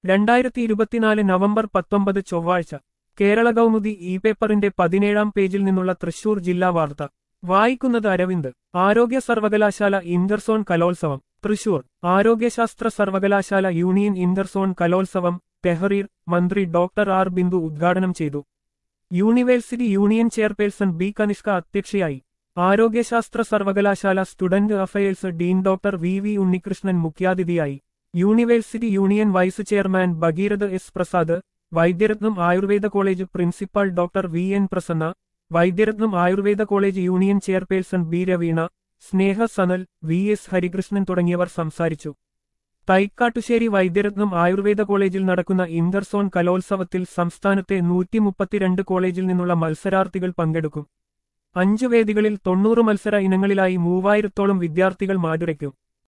രണ്ടായിരത്തി ഇരുപത്തിനാല് നവംബർ പത്തൊമ്പത് ചൊവ്വാഴ്ച കേരള കൗമുദി ഇ പേപ്പറിന്റെ പതിനേഴാം പേജിൽ നിന്നുള്ള തൃശൂർ ജില്ലാ വാർത്ത വായിക്കുന്നത് അരവിന്ദ് ആരോഗ്യ സർവകലാശാല ഇന്റർസോൺ കലോത്സവം തൃശൂർ ആരോഗ്യശാസ്ത്ര സർവകലാശാല യൂണിയൻ ഇന്റർസോൺ കലോത്സവം തെഹറീർ മന്ത്രി ഡോക്ടർ ആർ ബിന്ദു ഉദ്ഘാടനം ചെയ്തു university union chairperson B Kanishka അധ്യക്ഷയായി ആരോഗ്യശാസ്ത്ര സർവകലാശാല student affairs dean doctor V V Unnikrishnan മുഖ്യാതിഥിയായി university union vice chairman Bhagirath S Prasad Vaidyaratnam Ayurveda college principal doctor V N Prasanna Vaidyaratnam Ayurveda college union chairperson B Raveena Sneha Sanal V S Harikrishnan തുടങ്ങിയവർ സംസാരിച്ചു തൈക്കാട്ടുശ്ശേരി വൈദ്യരത്നം ആയുർവേദ കോളേജിൽ നടക്കുന്ന ഇന്റർസോൺ കലോത്സവത്തിൽ സംസ്ഥാനത്തെ നൂറ്റി മുപ്പത്തിരണ്ട് കോളേജിൽ നിന്നുള്ള മത്സരാർത്ഥികൾ പങ്കെടുക്കും അഞ്ചു വേദികളിൽ തൊണ്ണൂറ് മത്സര ഇനങ്ങളിലായി മൂവായിരത്തോളം വിദ്യാർത്ഥികൾ മാറ്റുരയ്ക്കും